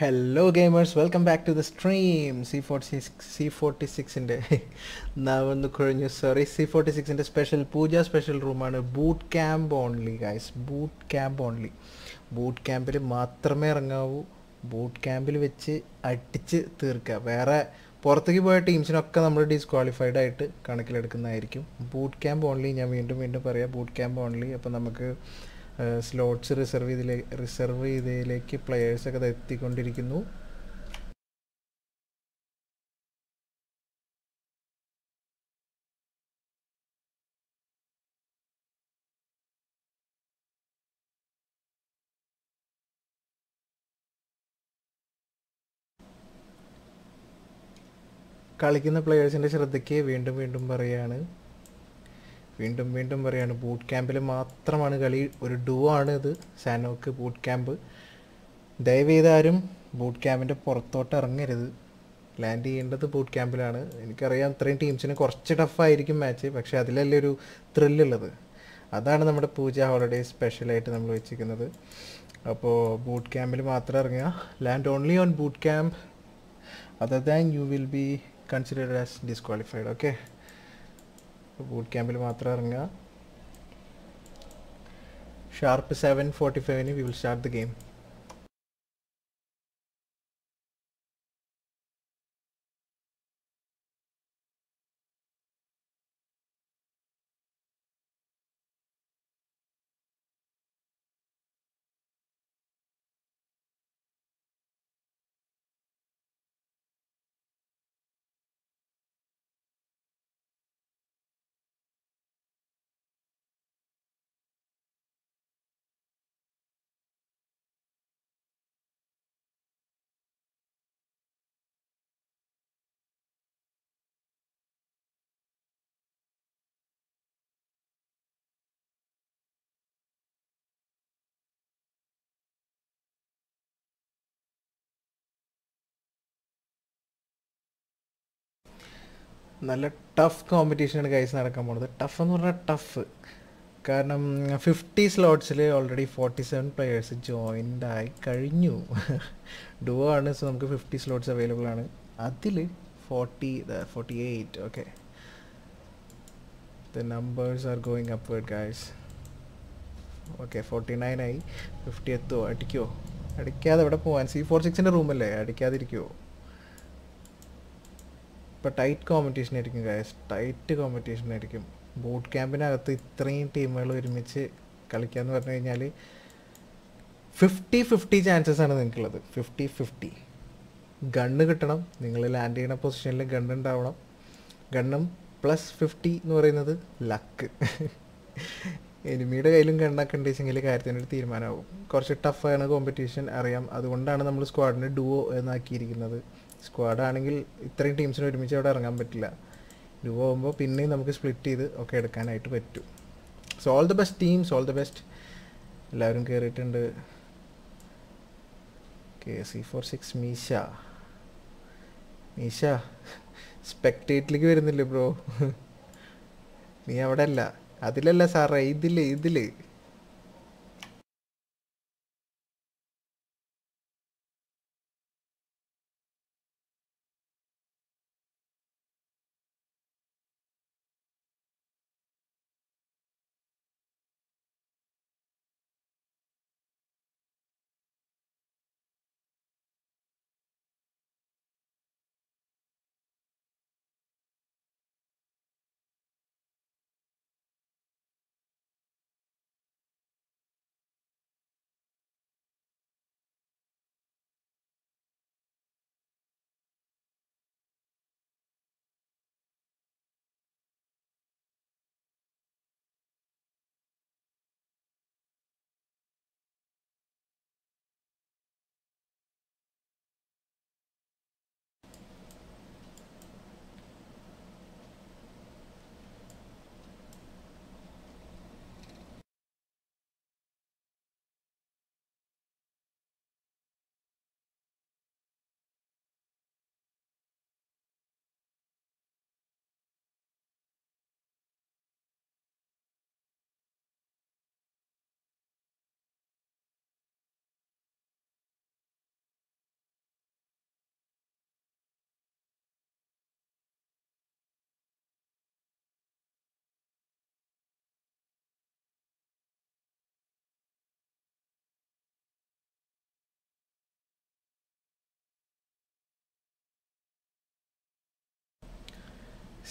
Hello gamers welcome back to the stream C forty six C forty സിക്സിൻ്റെ നാവൊന്ന് കുഴഞ്ഞു sorry C forty സിക്സിൻ്റെ special Puja special റൂമാണ് boot camp only guys boot camp only boot ക്യാമ്പിൽ മാത്രമേ ഇറങ്ങാവൂ boot ക്യാമ്പിൽ വെച്ച് അടിച്ച് തീർക്കുക വേറെ പുറത്തേക്ക് പോയ ടീംസിനൊക്കെ നമ്മൾ ഡിസ്ക്വാളിഫൈഡ് ആയിട്ട് കണക്കിലെടുക്കുന്നതായിരിക്കും ബൂട്ട് ക്യാമ്പ് ഓൺലി ഞാൻ വീണ്ടും വീണ്ടും പറയാം ബൂട്ട് ക്യാമ്പ് ഓൺലി അപ്പോൾ നമുക്ക് സ്ലോട്ട്സ് റിസർവ് ചെയ്തിലേ റിസർവ് ചെയ്തതിലേക്ക് പ്ലെയേഴ്സൊക്കെ അത് എത്തിക്കൊണ്ടിരിക്കുന്നു കളിക്കുന്ന പ്ലെയേഴ്സിൻ്റെ ശ്രദ്ധയ്ക്ക് വീണ്ടും വീണ്ടും പറയാണ് വീണ്ടും വീണ്ടും പറയാണ് ബൂട്ട് ക്യാമ്പിൽ മാത്രമാണ് കളി ഒരു ഡു ആണ് ഇത് സാനോക്ക് ബൂട്ട് ക്യാമ്പ് ദയവേത് ആരും ബൂട്ട് ക്യാമ്പിൻ്റെ പുറത്തോട്ട് ഇറങ്ങരുത് ലാൻഡ് ചെയ്യേണ്ടത് ബൂട്ട് ക്യാമ്പിലാണ് എനിക്കറിയാം ഇത്രയും ടീംസിന് കുറച്ച് ടഫായിരിക്കും മാച്ച് പക്ഷേ അതിലല്ലേ ഒരു ത്രില്ലുള്ളത് അതാണ് നമ്മുടെ പൂജ ഹോളിഡേ സ്പെഷ്യലായിട്ട് നമ്മൾ വെച്ചിരിക്കുന്നത് അപ്പോൾ ബൂട്ട് ക്യാമ്പിൽ മാത്രം ഇറങ്ങുക land only on boot camp other than you will be considered as disqualified okay boot ക്യാമ്പിൽ മാത്രം ഇറങ്ങുക ഷാർപ്പ് സെവൻ ഫോർട്ടി ഫൈവിന് we will start the game നല്ല ടഫ് കോമ്പറ്റീഷനാണ് ഗൈസ് നടക്കാൻ പോണത് ടഫ് എന്ന് പറഞ്ഞാൽ ടഫ് കാരണം ഫിഫ്റ്റി സ്ലോട്ട്സിൽ already forty seven players joined ആയി കഴിഞ്ഞു ഡുവോ ആണ് സോ നമുക്ക് ഫിഫ്റ്റി സ്ലോട്ട്സ് അവൈലബിൾ ആണ് അതിൽ forty forty eight okay the numbers are going upward guys okay forty nine ആയി ഫിഫ്റ്റി എത്തുമോ അടിക്കുമോ അടിക്കാതെ എവിടെ പോകാൻ സി ഫോർ സിക്സിൻ്റെ റൂമല്ലേ അടിക്കാതിരിക്കുമോ ഇപ്പോൾ ടൈറ്റ് കോമ്പറ്റീഷൻ ആയിരിക്കും ഗൈസ് ടൈറ്റ് കോമ്പറ്റീഷൻ ആയിരിക്കും ബൂട്ട് ക്യാമ്പിനകത്ത് ഇത്രയും ടീമുകൾ ഒരുമിച്ച് കളിക്കുക എന്ന് പറഞ്ഞു കഴിഞ്ഞാൽ ഫിഫ്റ്റി ഫിഫ്റ്റി ചാൻസസ് ആണ് നിങ്ങൾക്കുള്ളത് ഫിഫ്റ്റി ഫിഫ്റ്റി ഗണ്ണ് കിട്ടണം നിങ്ങൾ ലാൻഡ് ചെയ്യുന്ന പൊസിഷനിൽ ഗണ്ണ് ഉണ്ടാവണം ഗണ്ണും പ്ലസ് ഫിഫ്റ്റി എന്ന് പറയുന്നത് ലക്ക് എനിമിയുടെ കയ്യിലും ഗണ്ണൊക്കെ ഉണ്ടെങ്കിൽ കാര്യത്തിനൊരു തീരുമാനമാവും കുറച്ച് ടഫാണ് കോമ്പറ്റീഷൻ അറിയാം അതുകൊണ്ടാണ് നമ്മൾ സ്ക്വാഡിനെ ഡുവോ എന്നാക്കിയിരിക്കുന്നത് സ്ക്വാഡ് ആണെങ്കിൽ ഇത്രയും ടീംസിന് ഒരുമിച്ച് അവിടെ ഇറങ്ങാൻ പറ്റില്ല ഡുവോ ആകുമ്പോൾ പിന്നെയും നമുക്ക് സ്പ്ലിറ്റ് ചെയ്ത് ഒക്കെ എടുക്കാനായിട്ട് പറ്റും so all the best teams all the best എല്ലാവരും കയറിയിട്ടുണ്ട് കെ സി ഫോർ സിക്സ് മീശ മീശ സ്പെക്ടേറ്റിലേക്ക് വരുന്നില്ലേ ബ്രോ നീ അവിടെ അല്ല അതിലല്ല സാറേ ഇതില് ഇതില്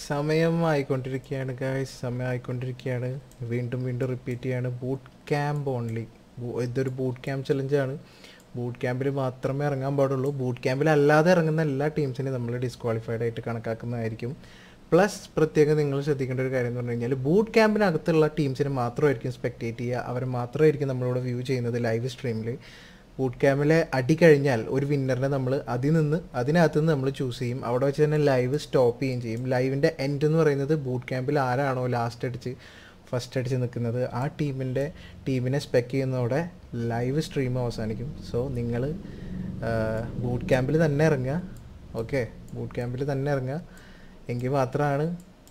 സമയം ആയിക്കൊണ്ടിരിക്കുകയാണ് ഗായ്സ് സമയം ആയിക്കൊണ്ടിരിക്കുകയാണ് വീണ്ടും വീണ്ടും റിപ്പീറ്റ് ചെയ്യാണ് ബൂട്ട് ക്യാമ്പ് ഓൺലി ഇതൊരു ബൂട്ട് ക്യാമ്പ് ചലഞ്ചാണ് ബൂട്ട് ക്യാമ്പിൽ മാത്രമേ ഇറങ്ങാൻ പാടുള്ളൂ ബൂട്ട് ക്യാമ്പിൽ അല്ലാതെ ഇറങ്ങുന്ന എല്ലാ ടീംസിനെയും നമ്മൾ ഡിസ്ക്വാളിഫൈഡ് ആയിട്ട് കണക്കാക്കുന്നതായിരിക്കും പ്ലസ് പ്രത്യേകം നിങ്ങൾ ശ്രദ്ധിക്കേണ്ട ഒരു കാര്യം എന്ന് പറഞ്ഞു കഴിഞ്ഞാൽ ബൂട്ട് ക്യാമ്പിനകത്തുള്ള ടീംസിനെ മാത്രമായിരിക്കും സ്പെക്ടേറ്റ് ചെയ്യുക അവരെ മാത്രമായിരിക്കും നമ്മളിവിടെ വ്യൂ ചെയ്യുന്നത് ലൈവ് സ്ട്രീമിൽ ബൂട്ട് ക്യാമ്പിലെ അടി കഴിഞ്ഞാൽ ഒരു വിന്നറിനെ നമ്മൾ അതിൽ നിന്ന് അതിനകത്ത് നിന്ന് നമ്മൾ ചൂസ് ചെയ്യും അവിടെ വെച്ച് തന്നെ ലൈവ് സ്റ്റോപ്പ് ചെയ്യുകയും ചെയ്യും ലൈവിൻ്റെ എൻഡ് എന്ന് പറയുന്നത് ബൂട്ട് ക്യാമ്പിൽ ആരാണോ ലാസ്റ്റ് അടിച്ച് ഫസ്റ്റ് അടിച്ച് നിൽക്കുന്നത് ആ ടീമിൻ്റെ ടീമിനെ സ്പെക്ക് ചെയ്യുന്നതോടെ ലൈവ് സ്ട്രീം അവസാനിക്കും സോ നിങ്ങൾ ബൂട്ട് ക്യാമ്പിൽ തന്നെ ഇറങ്ങുക ഓക്കെ ബൂട്ട് ക്യാമ്പിൽ തന്നെ ഇറങ്ങുക എങ്കിൽ മാത്രമാണ്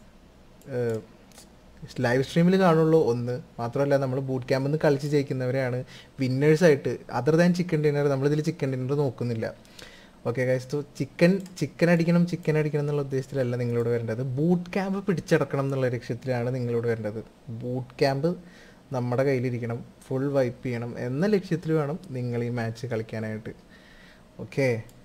ലൈവ് സ്ട്രീമിൽ കാണുള്ളൂ ഒന്ന് മാത്രമല്ല നമ്മൾ ബൂട്ട് ക്യാമ്പിൽ നിന്ന് കളിച്ച് ജയിക്കുന്നവരെയാണ് വിന്നേഴ്സായിട്ട് അതർ ദാൻ ചിക്കൻ ഡിന്നർ നമ്മളിതിൽ ചിക്കൻ ഡിന്നർ നോക്കുന്നില്ല ഓക്കെ ഗൈസ് ചിക്കൻ ചിക്കൻ അടിക്കണം ചിക്കൻ അടിക്കണം എന്നുള്ള ഉദ്ദേശത്തിലല്ല നിങ്ങളോട് വരേണ്ടത് ബൂട്ട് ക്യാമ്പ് പിടിച്ചടക്കണം എന്നുള്ള ലക്ഷ്യത്തിലാണ് നിങ്ങളോട് വരേണ്ടത് ബൂട്ട് ക്യാമ്പ് നമ്മുടെ കയ്യിലിരിക്കണം ഫുൾ വൈപ്പ് ചെയ്യണം എന്ന ലക്ഷ്യത്തിൽ വേണം നിങ്ങൾ ഈ മാച്ച് കളിക്കാനായിട്ട് okay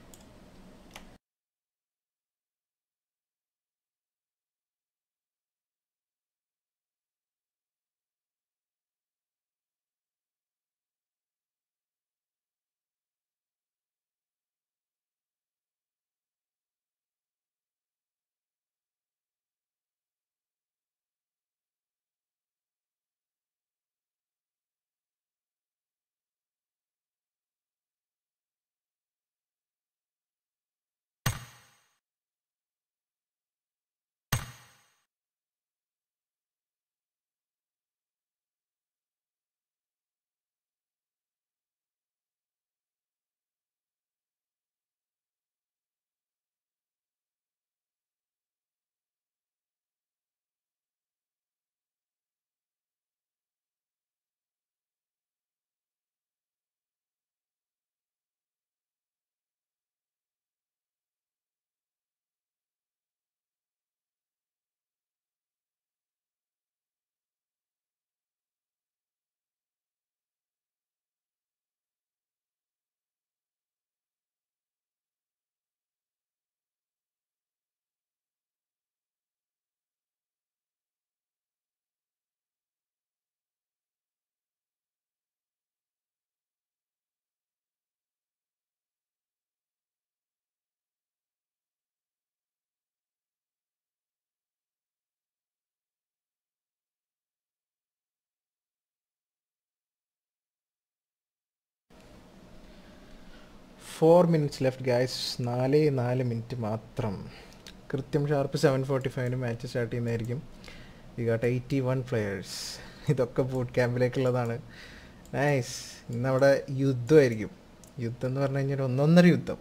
four minutes left guys നാല് നാല് മിനിറ്റ് മാത്രം കൃത്യം ഷാർപ്പ് സെവൻ ഫോർട്ടി ഫൈവിന് മാച്ച് സ്റ്റാർട്ട് ചെയ്യുന്നതായിരിക്കും we got eighty one players ഇതൊക്കെ ബൂട്ട് ക്യാമ്പിലേക്കുള്ളതാണ് നൈസ് ഇന്നവിടെ യുദ്ധമായിരിക്കും യുദ്ധം എന്ന് പറഞ്ഞു കഴിഞ്ഞാൽ ഒന്നൊന്നര യുദ്ധം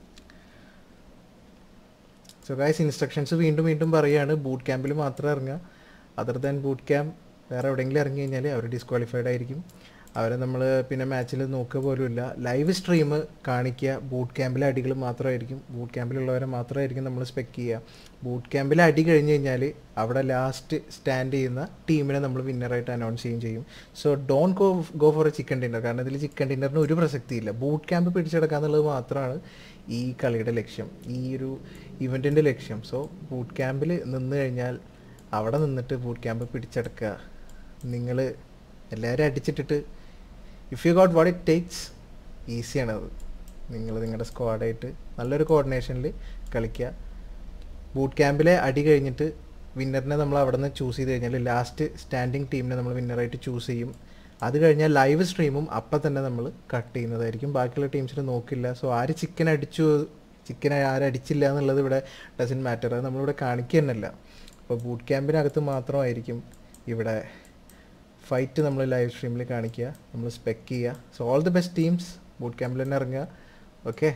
സോ ഗായ്സ് ഇൻസ്ട്രക്ഷൻസ് വീണ്ടും വീണ്ടും പറയുകയാണ് ബൂട്ട് ക്യാമ്പിൽ മാത്രം ഇറങ്ങുക അതർ ദാൻ ബൂട്ട് ക്യാമ്പ് വേറെ എവിടെയെങ്കിലും ഇറങ്ങി കഴിഞ്ഞാൽ അവർ ഡിസ്ക്വാളിഫൈഡ് ആയിരിക്കും അവരെ നമ്മൾ പിന്നെ മാച്ചിൽ നോക്കുക പോലുമില്ല ലൈവ് സ്ട്രീം കാണിക്കുക ബൂട്ട് ക്യാമ്പിലെ അടികൾ മാത്രമായിരിക്കും ബൂട്ട് ക്യാമ്പിലുള്ളവരെ മാത്രമായിരിക്കും നമ്മൾ സ്പെക്ക് ചെയ്യുക ബൂട്ട് ക്യാമ്പിലെ അടി കഴിഞ്ഞ് കഴിഞ്ഞാൽ അവിടെ ലാസ്റ്റ് സ്റ്റാൻഡ് ചെയ്യുന്ന ടീമിനെ നമ്മൾ വിന്നറായിട്ട് അനൗൺസ് ചെയ്യുകയും ചെയ്യും so don't go go for a chicken dinner കാരണം ഇതിൽ ചിക്കൻ ഡിന്നറിന് ഒരു പ്രസക്തിയില്ല ബൂട്ട് ക്യാമ്പ് പിടിച്ചെടുക്കുക എന്നുള്ളത് മാത്രമാണ് ഈ കളിയുടെ ലക്ഷ്യം ഈ ഒരു ഇവൻറ്റിൻ്റെ ലക്ഷ്യം സോ ബൂട്ട് ക്യാമ്പിൽ നിന്ന് കഴിഞ്ഞാൽ അവിടെ നിന്നിട്ട് ബൂട്ട് ക്യാമ്പ് പിടിച്ചെടുക്കുക നിങ്ങൾ എല്ലാവരും അടിച്ചിട്ടിട്ട് if you got what it takes ഈസിയാണ് അത് നിങ്ങൾ നിങ്ങളുടെ സ്ക്വാഡായിട്ട് നല്ലൊരു കോർഡിനേഷനിൽ കളിക്കുക ബൂട്ട് ക്യാമ്പിലെ അടി കഴിഞ്ഞിട്ട് വിന്നറിനെ നമ്മൾ അവിടെ നിന്ന് ചൂസ് ചെയ്ത് കഴിഞ്ഞാൽ ലാസ്റ്റ് സ്റ്റാൻഡിങ് ടീമിനെ നമ്മൾ വിന്നറായിട്ട് ചൂസ് ചെയ്യും അത് കഴിഞ്ഞാൽ ലൈവ് സ്ട്രീമും അപ്പം തന്നെ നമ്മൾ കട്ട് ചെയ്യുന്നതായിരിക്കും ബാക്കിയുള്ള ടീംസിന് നോക്കില്ല സോ ആര് ചിക്കൻ അടിച്ചു ചിക്കൻ ആരടിച്ചില്ല എന്നുള്ളത് ഇവിടെ ഡസൻ മാറ്റർ അത് നമ്മളിവിടെ കാണിക്കുക തന്നെയല്ല അപ്പോൾ ബൂട്ട് ക്യാമ്പിനകത്ത് മാത്രമായിരിക്കും ഇവിടെ ഫൈറ്റ് നമ്മൾ ലൈവ് സ്ട്രീമിൽ കാണിക്കുക നമ്മൾ സ്പെക്ക് ചെയ്യുക so all the best teams boot ക്യാമ്പിൽ തന്നെ ഇറങ്ങുക okay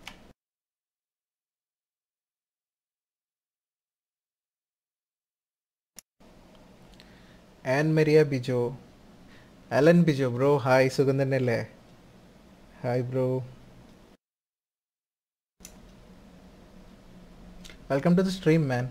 Ann Maria Bijo Alan Bijo bro hi സുഖം തന്നെയല്ലേ hi bro welcome to the stream man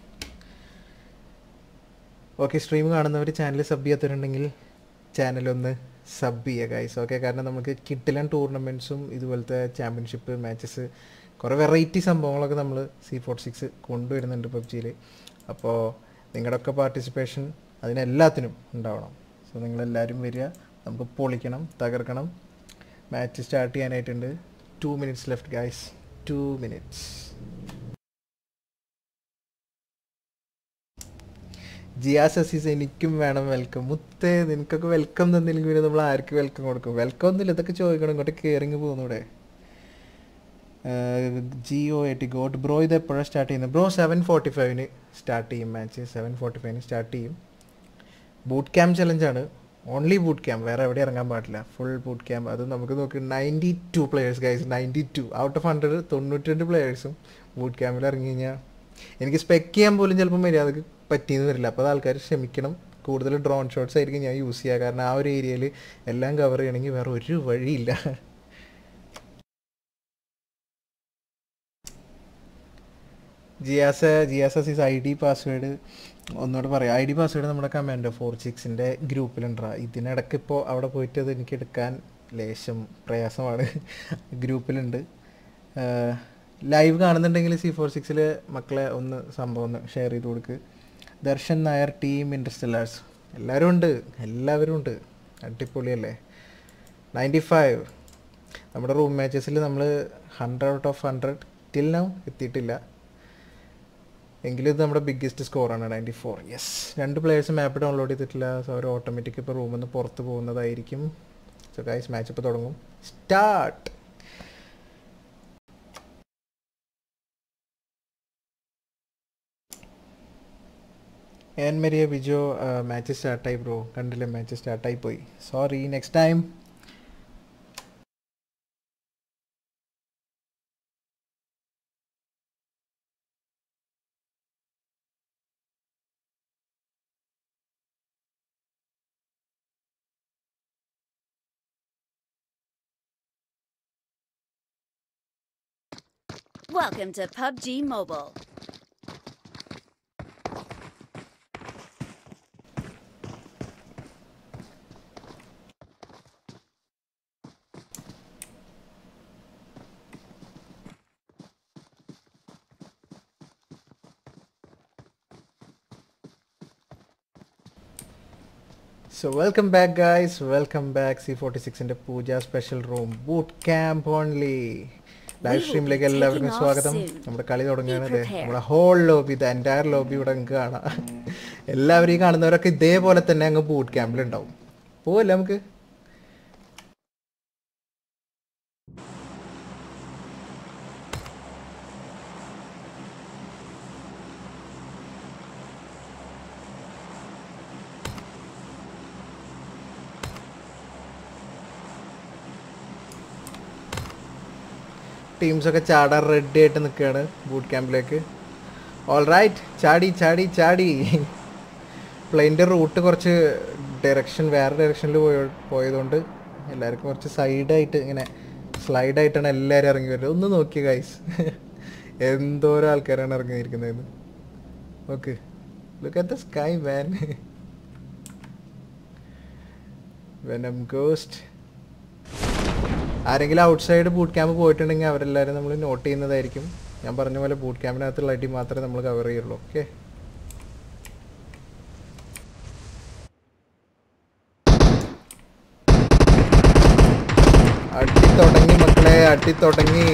okay stream കാണുന്നവർ ചാനൽ സബ് ചെയ്യാത്തവരുണ്ടെങ്കിൽ ചാനലൊന്ന് സബ് ചെയ്യുക ഗൈസ് ഓക്കെ കാരണം നമുക്ക് കിട്ടിലൻ ടൂർണമെൻറ്റ്സും ഇതുപോലത്തെ ചാമ്പ്യൻഷിപ്പ് മാച്ചസ് കുറേ വെറൈറ്റി സംഭവങ്ങളൊക്കെ നമ്മൾ സി ഫോർ സിക്സ് കൊണ്ടുവരുന്നുണ്ട് പബ്ജിയിൽ അപ്പോൾ നിങ്ങളുടെയൊക്കെ പാർട്ടിസിപ്പേഷൻ അതിനെല്ലാത്തിനും ഉണ്ടാവണം സോ നിങ്ങളെല്ലാവരും വരിക നമുക്ക് പൊളിക്കണം തകർക്കണം മാച്ച് സ്റ്റാർട്ട് ചെയ്യാനായിട്ടുണ്ട് two minutes left guys two minutes Jiyas Azeez എനിക്കും വേണം വെൽക്കം മുത്തേ നിനക്കൊക്കെ വെൽക്കം തന്നില്ലെങ്കിൽ പിന്നെ നമ്മൾ ആർക്ക് വെൽക്കം കൊടുക്കും വെൽക്കം ഒന്നുമില്ല ഇതൊക്കെ ചോദിക്കണം ഇങ്ങോട്ട് കയറിങ്ങ് പോകുന്നൂടെ ജിയോ എറ്റി ഗോഡ് ബ്രോ ഇത് എപ്പോഴാണ് സ്റ്റാർട്ട് ചെയ്യുന്നത് ബ്രോ സെവൻ ഫോർട്ടി ഫൈവിന് സ്റ്റാർട്ട് ചെയ്യും മാച്ച് സെവൻ ഫോർട്ടി ഫൈവിന് സ്റ്റാർട്ട് ചെയ്യും ബൂട്ട് ക്യാമ്പ് ചലഞ്ചാണ് ഓൺലി ബൂട്ട് ക്യാമ്പ് വേറെ എവിടെ ഇറങ്ങാൻ പാടില്ല ഫുൾ ബൂട്ട് ക്യാമ്പ് അത് നമുക്ക് നോക്കി ninety two players guys ninety two out of hundred തൊണ്ണൂറ്റി രണ്ട് പ്ലെയേഴ്സും ബൂട്ട് ക്യാമ്പിൽ ഇറങ്ങി കഴിഞ്ഞാൽ എനിക്ക് സ്പെക്ക് ചെയ്യാൻ പോലും ചിലപ്പോൾ മര്യാദക്ക് പറ്റിയെന്ന് വരില്ല അപ്പോൾ അത് ആൾക്കാർ ക്ഷമിക്കണം കൂടുതൽ ഡ്രോൺ ഷോട്ട്സ് ആയിരിക്കും ഞാൻ യൂസ് ചെയ്യുക കാരണം ആ ഒരു ഏരിയയിൽ എല്ലാം കവർ ചെയ്യണമെങ്കിൽ വേറെ ഒരു വഴിയില്ല ജിയാസ ജിയാസ സീസ് ഐ ഡി പാസ്വേഡ് ഒന്നുകൂടെ പറയാം ഐ ഡി പാസ്വേഡ് നമ്മുടെ കമാൻഡോ ഫോർ സിക്സിൻ്റെ ഗ്രൂപ്പിലുണ്ടാ ഇതിനിടയ്ക്ക് ഇപ്പോൾ അവിടെ പോയിട്ട് അത് എനിക്ക് എടുക്കാൻ ലേശം പ്രയാസമാണ് ഗ്രൂപ്പിലുണ്ട് ലൈവ് കാണുന്നുണ്ടെങ്കിൽ സി ഫോർ സിക്സിൽ മക്കളെ ഒന്ന് സംഭവം ഒന്ന് ഷെയർ ചെയ്ത് കൊടുക്ക് ദർശൻ നായർ ടീം ഇൻഡസ്ട്രിയലേഴ്സ് എല്ലാവരും ഉണ്ട് എല്ലാവരും ഉണ്ട് അടിപൊളിയല്ലേ നയൻറ്റി ഫൈവ് നമ്മുടെ റൂം മാച്ചസിൽ നമ്മൾ hundred out of hundred till now എത്തിയിട്ടില്ല എങ്കിലും ഇത് നമ്മുടെ ബിഗ്ഗസ്റ്റ് സ്കോറാണ് നയൻറ്റി ഫോർ യെസ് രണ്ട് പ്ലേയേഴ്സ് മാപ്പ് ഡൗൺലോഡ് ചെയ്തിട്ടില്ല സോ അവർ ഓട്ടോമാറ്റിക് ഇപ്പോൾ റൂമിൽ നിന്ന് പുറത്ത് പോകുന്നതായിരിക്കും സോ ഗൈസ് മാച്ച് ഇപ്പോൾ തുടങ്ങും സ്റ്റാർട്ട് ഏൻ മെരിയ ബിജോ മാച്ച് സ്റ്റാർട്ടായി ബ്രോ കണ്ടില്ല മാച്ച് സ്റ്റാർട്ടായി പോയി sorry next time Welcome to PUBG Mobile. So welcome back guys welcome back C forty സിക്സിൻ്റെ Puja special room boot camp only live സ്ട്രീമിലേക്ക് എല്ലാവർക്കും സ്വാഗതം നമ്മുടെ കളി തുടങ്ങുകയാണ് ദേ നമ്മുടെ ഹോൾ ലോബി ഇത് എൻറ്റയർ ലോബി ഇവിടെ നിങ്ങൾക്ക് കാണാം എല്ലാവരും ഈ കാണുന്നവരൊക്കെ ഇതേപോലെ തന്നെ അങ്ങ് ബൂട്ട് ക്യാമ്പിൽ ഉണ്ടാവും പോവല്ലേ നമുക്ക് ടീംസൊക്കെ ചാടാൻ റെഡി ആയിട്ട് നിൽക്കുകയാണ് ബൂട്ട് ക്യാമ്പിലേക്ക് ഓൾ റൈറ്റ് ചാടി ചാടി ചാടി പ്ലെയിൻ്റെ റൂട്ട് കുറച്ച് ഡയറക്ഷൻ വേറെ ഡയറക്ഷനിൽ പോയ പോയതുകൊണ്ട് എല്ലാവർക്കും കുറച്ച് സൈഡായിട്ട് ഇങ്ങനെ സ്ലൈഡായിട്ടാണ് എല്ലാവരും ഇറങ്ങി വരുന്നത് ഒന്ന് നോക്കിയ ഗൈസ് എന്തോരം ആൾക്കാരാണ് ഇറങ്ങിയിരിക്കുന്നത് okay look at the sky man venom ghost ആരെങ്കിലും ഔട്ട്സൈഡ് ബൂട്ട് ക്യാമ്പ് പോയിട്ടുണ്ടെങ്കിൽ അവരെല്ലാവരും നമ്മൾ നോട്ട് ചെയ്യുന്നതായിരിക്കും ഞാൻ പറഞ്ഞ പോലെ ബൂട്ട് ക്യാമ്പിനകത്തുള്ള അടി മാത്രമേ നമ്മൾ കവർ ചെയ്യുള്ളൂ ഓക്കെ അടി തുടങ്ങി മക്കളെ അടി തുടങ്ങി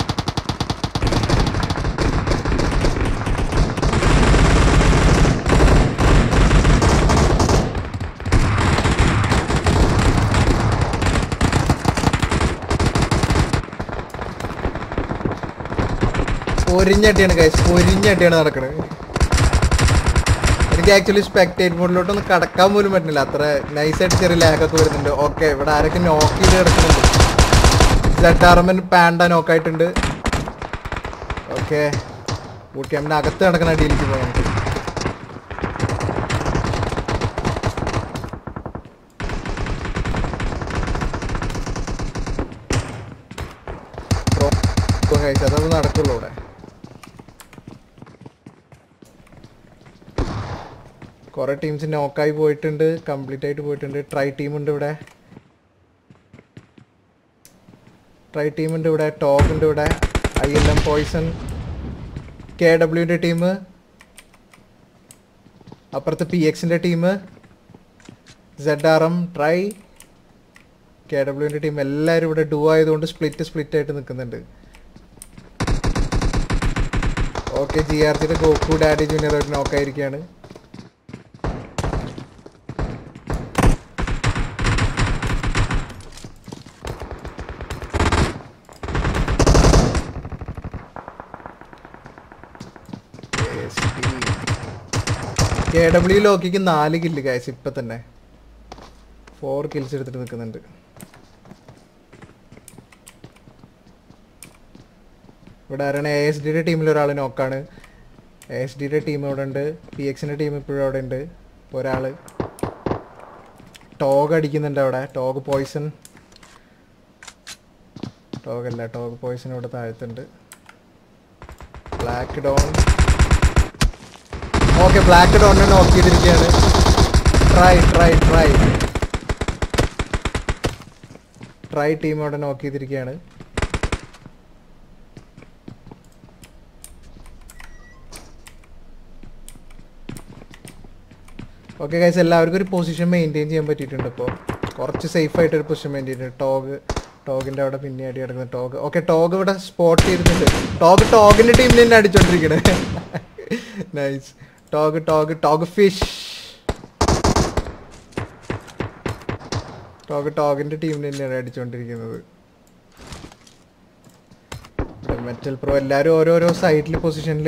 പൊരിഞ്ഞടിയാണ് കഴിച്ച് പൊരിഞ്ഞടിയാണ് നടക്കണത് എനിക്ക് ആക്ച്വലി സ്പെക്ടേറ്റ് മോഡിലോട്ടൊന്നും കടക്കാൻ പോലും പറ്റുന്നില്ല അത്ര നൈസായിട്ട് ചെറിയ ലാഗൊക്കെ വരുന്നുണ്ട് ഓക്കെ ഇവിടെ ആരൊക്കെ നോക്ക് ചെയ്ത് കിടക്കുന്നുണ്ട് സെഡ് ആർമൻ പാൻഡ നോക്കായിട്ടുണ്ട് ഓക്കെ ബൂട്ട് ക്യാമ്പിന് അകത്ത് കിടക്കുന്ന അടിയിലേക്ക് പോകാം നമുക്ക് കഴിച്ചു അതത് നടക്കുള്ളൂ ഇവിടെ കുറെ ടീംസ് നോക്കായി പോയിട്ടുണ്ട് കംപ്ലീറ്റ് ആയിട്ട് പോയിട്ടുണ്ട് ട്രൈ ടീം ഉണ്ട് ഇവിടെ ട്രൈ ടീം ഉണ്ട് ഇവിടെ ടോഗ് ഉണ്ട് ഇവിടെ I L M poison K ഡബ്ല്യുവിൻ്റെ ടീം അപ്പുറത്ത് പി എക്സിൻ്റെ team Z R M try K ഡബ്ല്യുവിൻ്റെ ടീം എല്ലാവരും ഇവിടെ ഡു ആയതുകൊണ്ട് സ്പ്ലിറ്റ് സ്പ്ലിറ്റ് ആയിട്ട് നിൽക്കുന്നുണ്ട് ഓക്കെ ജി ആർ ജിയുടെ ഗോക്കു ഡാഡി ജൂനിയർ ആയിട്ട് നോക്കായിരിക്കുകയാണ് കെ ഡബ്ല്യു ലോക്കിക്ക് നാല് കില്ല് കാശ് ഇപ്പൊ തന്നെ ഫോർ കിൽസ് എടുത്തിട്ട് നിൽക്കുന്നുണ്ട് ഇവിടെ ആരാണ് എ എസ് ഡിയുടെ ടീമിൽ ഒരാൾ നോക്കാണ് എ എസ് ഡിയുടെ ടീം ഇവിടെ ഉണ്ട് പി എക്സിൻ്റെ ടീം ഇപ്പോഴും അവിടെ ഉണ്ട് ഇപ്പൊ ഒരാൾ ടോഗ് അടിക്കുന്നുണ്ട് അവിടെ ടോഗ് പോയിസൺ ടോഗ് അല്ല ടോഗ് പോയിസൺ ഇവിടെ താഴത്തുണ്ട് ബ്ലാക്ക് ഡോൺ ഓക്കെ ബ്ലാക്ക് ഡോണിനെ നോക്ക് ചെയ്തിരിക്കുകയാണ് try try try try team അവിടെ നോക്ക് ചെയ്തിരിക്കുകയാണ് ഓക്കെ ഗൈസ് എല്ലാവർക്കും ഒരു പൊസിഷൻ മെയിൻറ്റെയിൻ ചെയ്യാൻ പറ്റിയിട്ടുണ്ട് ഇപ്പോൾ കുറച്ച് സേഫ് ആയിട്ട് ഒരു പൊസിഷൻ മെയിൻറ്റെയിൻ ചെയ്തിട്ടുണ്ട് ടോഗ് ടോഗിന്റെ അവിടെ പിന്നെ അടി കിടക്കുന്ന ടോഗ് ഓക്കെ ടോഗ് ഇവിടെ സ്പോട്ട് ചെയ്തിട്ടുണ്ട് ടോഗ് ടോഗിന്റെ ടീമിൽ തന്നെ അടിച്ചോണ്ടിരിക്കണേ നൈസ് ടോഗ് ടോഗ് ടോഗ് ഫിഷ് ടോഗ് ടോഗിന്റെ ടീമിൽ തന്നെയാണ് അടിച്ചോണ്ടിരിക്കുന്നത് മെറ്റൽ പ്രോ എല്ലാവരും ഓരോരോ സൈഡിൽ പൊസിഷനിൽ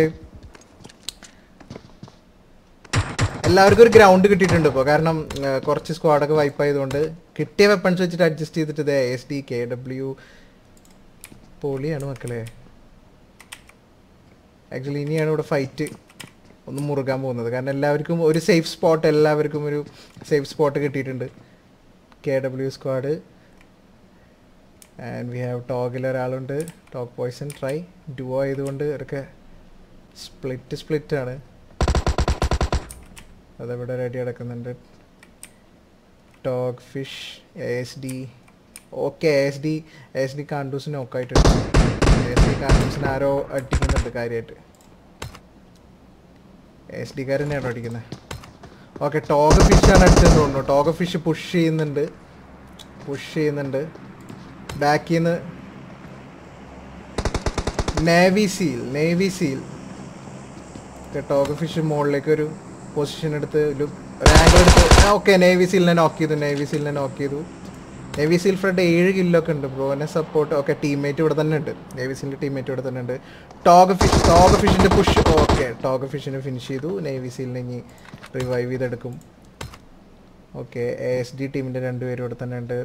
എല്ലാവർക്കും ഒരു ഗ്രൗണ്ട് കിട്ടിയിട്ടുണ്ട് ഇപ്പോൾ കാരണം ആ, കുറച്ച് സ്ക്വാഡൊക്കെ വൈപ്പ് ആയതുകൊണ്ട് കിട്ടിയ വെപ്പൺസ് വെച്ചിട്ട് അഡ്ജസ്റ്റ് ചെയ്തിട്ട് ഇത് എസ് ഡി കെ ഡബ്ല്യു പൊളിയാണ് മക്കളെ ആക്ച്വലി ഇനിയാണ് ഇവിടെ ഫൈറ്റ് ഒന്ന് മുറുകാൻ പോകുന്നത് കാരണം എല്ലാവർക്കും ഒരു സേഫ് സ്പോട്ട് എല്ലാവർക്കും ഒരു സേഫ് സ്പോട്ട് കിട്ടിയിട്ടുണ്ട് K W squad and we have ടോഗിൽ ഒരാളുണ്ട് ടോക്ക് പോയിസൺ ട്രൈ ഡുവോ ആയതുകൊണ്ട് ഇവരൊക്കെ സ്പ്ലിറ്റ് സ്പ്ലിറ്റ് ആണ് അതവിടെ റെഡി കിടക്കുന്നുണ്ട് TOG fish S D okay S D S D കാണ്ടൂസിന് നോക്കായിട്ടുണ്ട് എസ് ഡി കാണ്ടൂസിന് ആരോ അടിക്കുന്നുണ്ട് കാര്യമായിട്ട് എസ് ഡി കാരനെയാണോ അടിക്കുന്നത് ഓക്കെ ടോഗ് ഫിഷാണ് അടിച്ചതെന്ന് തോന്നുന്നു ടോഗ് ഫിഷ് പുഷ് ചെയ്യുന്നുണ്ട് പുഷ് ചെയ്യുന്നുണ്ട് ബാക്കിൽ നിന്ന് navy seal navy seal TOG fish മുകളിലേക്ക് ഒരു പൊസിഷൻ എടുത്ത് ഒരു ആംഗിൾ എടുത്ത് ഓക്കെ നേവി സീലിനെ നോക്ക് ചെയ്തു നേവി സീലിനെ നോക്ക് ചെയ്തു നേവി സീൽ ഫ്രണ്ട് ഏഴ് കില്ലൊക്കെ ഉണ്ട് ബ്രോനെ സപ്പോർട്ട് ഓക്കെ ടീംമേറ്റ് ഇവിടെ തന്നെ ഉണ്ട് നേവി സീലിൻ്റെ ടീംമേറ്റ് ഇവിടെ തന്നെ ഉണ്ട് ടോഗ് ഫിഷ് ടോഗ് ഫിഷിൻ്റെ പുഷ് ഓക്കെ ടോഗ് ഫിഷിനെ ഫിനിഷ് ചെയ്തു നേവി സീലിനെ ഇനി റിവൈവ് ചെയ്തെടുക്കും ഓക്കെ എ എസ് ഡി ടീമിൻ്റെ രണ്ടുപേരും ഇവിടെ തന്നെ ഉണ്ട്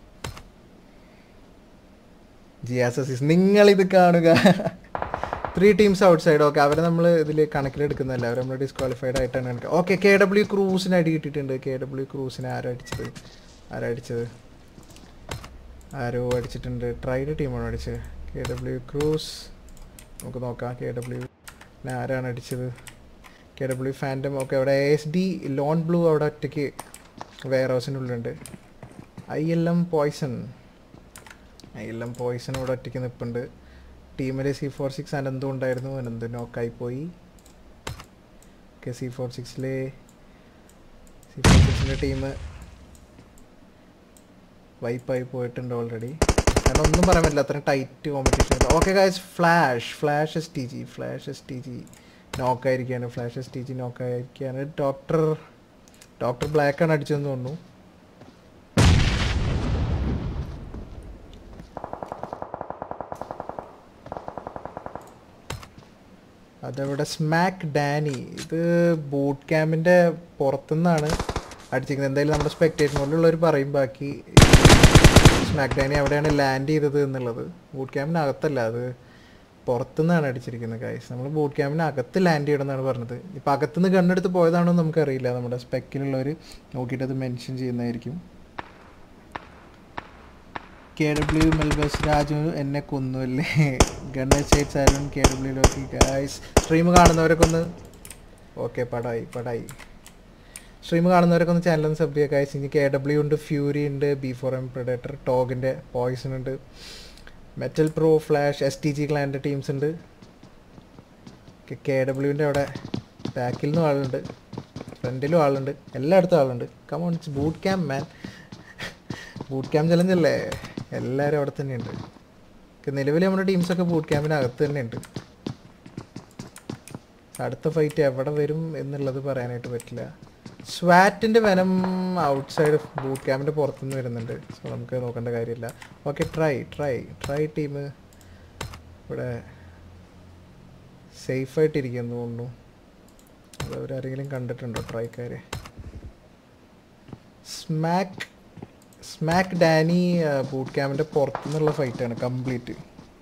ജിയാസസിസ് നിങ്ങളിത് കാണുക three teams outside okay അവരെ നമ്മൾ ഇതിൽ കണക്കിലെടുക്കുന്നില്ല അവർ നമ്മൾ ഡിസ്ക്വാളിഫൈഡ് ആയിട്ടാണ് കണക്ക് ഓക്കെ കെ ഡബ്ല്യു ക്രൂസിന് അടി കിട്ടിയിട്ടുണ്ട് കെ ഡബ്ല്യു ക്രൂസിന് ആരാ അടിച്ചത് ആരാ അടിച്ചത് ആരോ അടിച്ചിട്ടുണ്ട് ട്രൈഡ് ടീമാണ് അടിച്ചത് കെ ഡബ്ല്യു ക്രൂസ് നമുക്ക് നോക്കാം കെ ഡബ്ല്യു ആരാണ് അടിച്ചത് കെ ഡബ്ല്യു ഫാൻറ്റം ഓക്കെ അവിടെ എസ് ഡി ലോൺ ബ്ലൂ അവിടെ ഒറ്റയ്ക്ക് വെയർ ഹൗസിനുള്ളിലുണ്ട് I L M poison I L M poison ഇവിടെ ഒറ്റയ്ക്ക് നിൽപ്പുണ്ട് ടീമിൽ സി ഫോർ സിക്സ് അനന്തും ഉണ്ടായിരുന്നു അനന്ത് നോക്കായി പോയി ഓക്കെ സി ഫോർ സിക്സിലെ സി ഫോർ സിക്സിൻ്റെ ടീം വൈപ്പായി പോയിട്ടുണ്ട് ഓൾറെഡി കാരണം ഒന്നും പറയാൻ പറ്റില്ല അത്ര tight competition okay guys flash flash S T G flash S T G നോക്കായിരിക്കുകയാണ് ഫ്ലാഷ് എസ് ടി ജി നോക്കായിരിക്കുകയാണ് ഡോക്ടർ ഡോക്ടർ ബ്ലാക്കാണ് അടിച്ചതെന്ന് തോന്നുന്നു അതവിടെ സ്മാക്ക് ഡാനി ഇത് ബൂട്ട് ക്യാമ്പിൻ്റെ പുറത്തുനിന്നാണ് അടിച്ചിരിക്കുന്നത് എന്തായാലും നമ്മുടെ സ്പെക്ടേറ്റ് മോഡിലുള്ളവർ പറയും ബാക്കി സ്മാക്ക് ഡാനി അവിടെയാണ് ലാൻഡ് ചെയ്തത് എന്നുള്ളത് ബൂട്ട് ക്യാമ്പിനകത്തല്ല അത് പുറത്തുനിന്നാണ് അടിച്ചിരിക്കുന്നത് കായ്സ് നമ്മൾ ബൂട്ട് ക്യാമ്പിനകത്ത് ലാൻഡ് ചെയ്യണമെന്നാണ് പറഞ്ഞത് ഇപ്പം അകത്തുനിന്ന് കണ്ണെടുത്ത് പോയതാണോ എന്ന് നമുക്കറിയില്ല നമ്മുടെ സ്പെക്കിലുള്ളവർ നോക്കിയിട്ട് അത് മെൻഷൻ ചെയ്യുന്നതായിരിക്കും കെ ഡബ്ല്യു മെൽബസ് രാജു എന്നെ കൊന്നുവല്ലേ ഗണേഷ് ചേറ്റ് സാരൻ കെ ഡബ്ല്യുയിലേക്ക് ഗായ്സ് സ്ട്രീം കാണുന്നവരൊക്കെ ഒന്ന് ഓക്കെ പടായി പടായി സ്ട്രീം കാണുന്നവരൊക്കെ ഒന്ന് ചാനൽ ഒന്ന് സബ് ചെയ്യുക ഗായ്സ് ഇനി കെ ഡബ്ല്യു ഉണ്ട് ഫ്യൂരി ഉണ്ട് ബി ഫോർ എം പ്രൊഡക്ടർ ടോഗിൻ്റെ പോയിസൺ ഉണ്ട് metal pro flash S T G ക്ലാൻ്റെ ടീംസ് ഉണ്ട് കെ ഡബ്ല്യുവിൻ്റെ അവിടെ ബാക്കിൽ നിന്നും ആളുണ്ട് ഫ്രണ്ടിലും ആളുണ്ട് എല്ലായിടത്തും ആളുണ്ട് come on boot camp man boot camp challenge അല്ലേ എല്ലാവരും അവിടെ തന്നെയുണ്ട് നിലവിൽ നമ്മുടെ ടീംസൊക്കെ ബൂട്ട് ക്യാമ്പിനകത്ത് തന്നെയുണ്ട് അടുത്ത ഫൈറ്റ് എവിടെ വരും എന്നുള്ളത് പറയാനായിട്ട് പറ്റില്ല സ്വാറ്റിൻ്റെ വനം ഔട്ട്സൈഡ് ബൂട്ട് ക്യാമ്പിൻ്റെ പുറത്തുനിന്ന് വരുന്നുണ്ട് സോ നമുക്ക് നോക്കേണ്ട കാര്യമില്ല okay try try try team ഇവിടെ സേഫായിട്ടിരിക്കുന്നു തോന്നുന്നു അത് അവരാരെങ്കിലും കണ്ടിട്ടുണ്ടോ ട്രൈക്കാരെ സ്മാക്ക് സ്മാക്ക് ഡാനി ബൂട്ട് ക്യാമ്പിൻ്റെ പുറത്തുനിന്നുള്ള ഫൈറ്റാണ് കംപ്ലീറ്റ്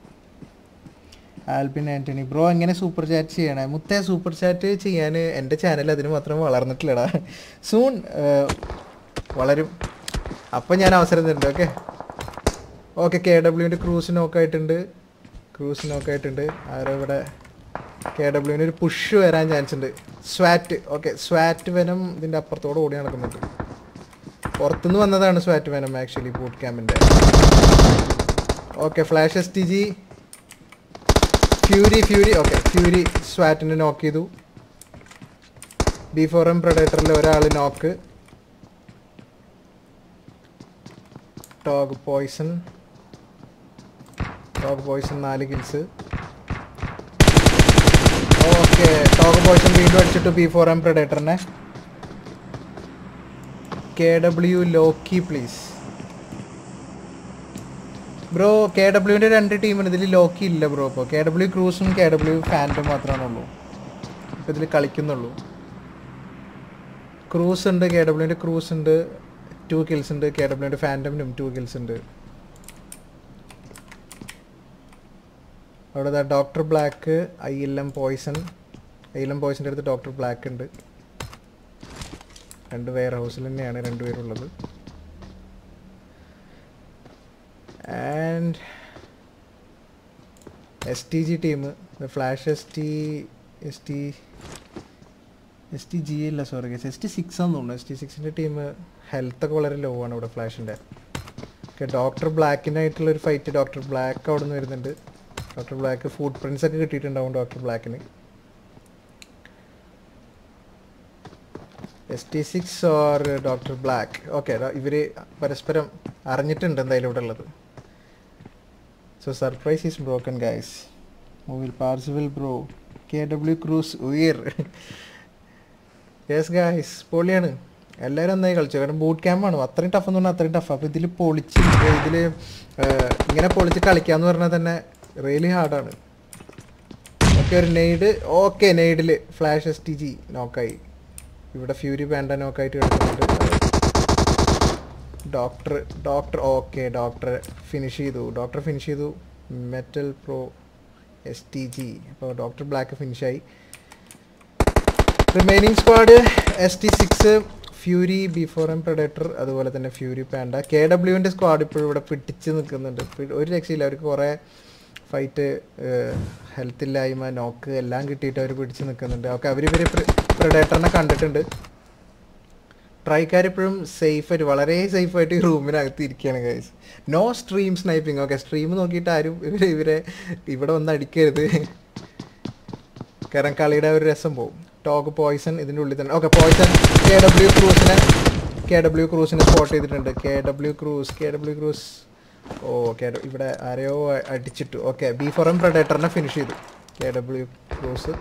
ആൽബിൻ ആൻ്റണി ബ്രോ എങ്ങനെ സൂപ്പർ ചാറ്റ് ചെയ്യണേ മുത്തേ സൂപ്പർ ചാറ്റ് ചെയ്യാൻ എൻ്റെ ചാനൽ അതിന് മാത്രം വളർന്നിട്ടില്ലടാ സൂൺ വളരും അപ്പം ഞാൻ അവസരം തരുന്നുണ്ട് ഓക്കെ ഓക്കെ കെ ഡബ്ല്യുവിൻ്റെ ക്രൂസ് നോക്കായിട്ടുണ്ട് ക്രൂസ് നോക്കായിട്ടുണ്ട് ആരോ ഇവിടെ കെ ഡബ്ല്യുവിന് ഒരു പുഷ് വരാൻ ചാൻസ് ഉണ്ട് സ്വാറ്റ് ഓക്കെ സ്വാറ്റ് വനം ഇതിൻ്റെ അപ്പുറത്തോടെ ഓടി നടക്കുന്നുണ്ട് പുറത്തുനിന്ന് വന്നതാണ് സ്വാറ്റ് വനം ആക്ച്വലി ബൂട്ട് ക്യാമ്പിൻ്റെ okay flash S T G fury fury okay fury സ്വാറ്റിനെ നോക്ക് ചെയ്തു ബി ഫോർ എം പ്രൊഡേറ്ററിൽ ഒരാൾ knock Tog poison Tog poison നാല് കിൽസ് ഓക്കെ ടോഗ് പോയ്സൺ വീണ്ടും അടിച്ചിട്ട് ബി ഫോർ എം പ്രൊഡേറ്ററിനെ K W Loki please bro K ഡബ്ല്യുവിൻ്റെ രണ്ട് ടീമുണ്ട് ഇതിൽ ലോക്കി ഇല്ല ബ്രോ ഇപ്പോൾ കെ ഡബ്ല്യു ക്രൂസും കെ ഡബ്ല്യു ഫാൻറ്റും മാത്രമാണ് ഉള്ളൂ ഇപ്പോൾ ഇതിൽ കളിക്കുന്നുള്ളൂ ക്രൂസ് ഉണ്ട് കെ ഡബ്ല്യുവിൻ്റെ ക്രൂസ് ഉണ്ട് ടു കിൽസ് ഉണ്ട് കെ ഡബ്ല്യുവിൻ്റെ ഫാൻറ്റമിനും ടു കിൽസ് ഉണ്ട് അവിടെ doctor black I L M poison I L M പോയ്സൻ്റെ അടുത്ത് ഡോക്ടർ ബ്ലാക്ക് ഉണ്ട് രണ്ട് വെയർ ഹൗസിൽ തന്നെയാണ് രണ്ടുപേരുള്ളത് and S T G team flash S T S T S T G അല്ല സോറി എസ് ടി സിക്സ് ആണെന്ന് തോന്നുന്നു എസ് ടി സിക്സിൻ്റെ ടീം ഹെൽത്തൊക്കെ വളരെ ലോ ആണ് ഇവിടെ ഫ്ലാഷിൻ്റെ ഓക്കെ ഡോക്ടർ ബ്ലാക്കിൻ്റെ ആയിട്ടുള്ള ഒരു ഫൈറ്റ് ഡോക്ടർ ബ്ലാക്ക് അവിടെ നിന്ന് വരുന്നുണ്ട് ഡോക്ടർ ബ്ലാക്ക് ഫുഡ് പ്രിൻസ് ഒക്കെ കിട്ടിയിട്ടുണ്ടാവും ഡോക്ടർ ബ്ലാക്കിന് S T six or doctor black okay ഇവർ പരസ്പരം അറിഞ്ഞിട്ടുണ്ട് എന്തായാലും ഇവിടെ ഉള്ളത് so surprise is broken guys മൂവിൽ possible bro K W Cruz ഉയർ യെസ് ഗൈസ് പൊളിയാണ് എല്ലാവരും നന്നായി കളിച്ചു കാരണം ബൂട്ട് ക്യാമ്പാണ് അത്രയും ടഫ് എന്ന് പറഞ്ഞാൽ അത്രയും ടഫ് അപ്പോൾ ഇതിൽ പൊളിച്ച് ഇതിൽ ഇങ്ങനെ പൊളിച്ച് കളിക്കാന്ന് പറഞ്ഞാൽ തന്നെ റിയലി ഹാർഡാണ് ഓക്കെ ഒരു നെയ്ഡ് ഓക്കെ നെയ്ഡിൽ ഫ്ലാഷ് എസ് ടി ജി നോക്കായി ഇവിടെ ഫ്യൂരി പാൻഡ നോക്കായിട്ട് കിടക്കുന്നുണ്ട് doctor doctor okay doctor finish ചെയ്തു ഡോക്ടർ ഫിനിഷ് ചെയ്തു metal pro S T G അപ്പോൾ ഡോക്ടർ ബ്ലാക്ക് ഫിനിഷായി remaining squad S T six fury B four M predator അതുപോലെ തന്നെ ഫ്യൂരി പാൻഡ കെ ഡബ്ല്യുവിൻ്റെ സ്ക്വാഡ് ഇപ്പോഴും ഇവിടെ പിടിച്ച് നിൽക്കുന്നുണ്ട് പി- ഒരു രക്ഷയില്ല അവർക്ക് കുറേ ഫൈറ്റ് ഹെൽത്ത് ഇല്ലായ്മ നോക്ക് എല്ലാം കിട്ടിയിട്ട് അവർ പിടിച്ച് നിൽക്കുന്നുണ്ട് ഓക്കെ അവർ ഇവർ പ്രൊഡേറ്ററിനെ കണ്ടിട്ടുണ്ട് ട്രൈക്കാർ ഇപ്പോഴും സേഫായിട്ട് വളരെ സേഫായിട്ട് ഈ റൂമിനകത്ത് ഇരിക്കുകയാണ് guys no stream sniping okay stream നോക്കിയിട്ട് ആരും ഇവരെ ഇവരെ ഇവിടെ വന്ന് അടിക്കരുത് കാരണം കളിയുടെ ഒരു രസം പോകും ടോക്ക് പോയ്സൺ ഇതിൻ്റെ ഉള്ളിൽ തന്നെ ഓക്കെ പോയ്സൺ കെ ഡബ്ല്യു ക്രൂസിനെ കെ ഡബ്ല്യു ക്രൂസിനെ സ്പോട്ട് ചെയ്തിട്ടുണ്ട് K W Cruz K W Cruz okay ഇവിടെ ആരെയോ അ- അടിച്ചിട്ടു ഓക്കെ ബി ഫോർ എം പ്രൊഡേറ്ററിനെ ഫിനിഷ് ചെയ്തു കെ ഡബ്ല്യു ക്രൂസ്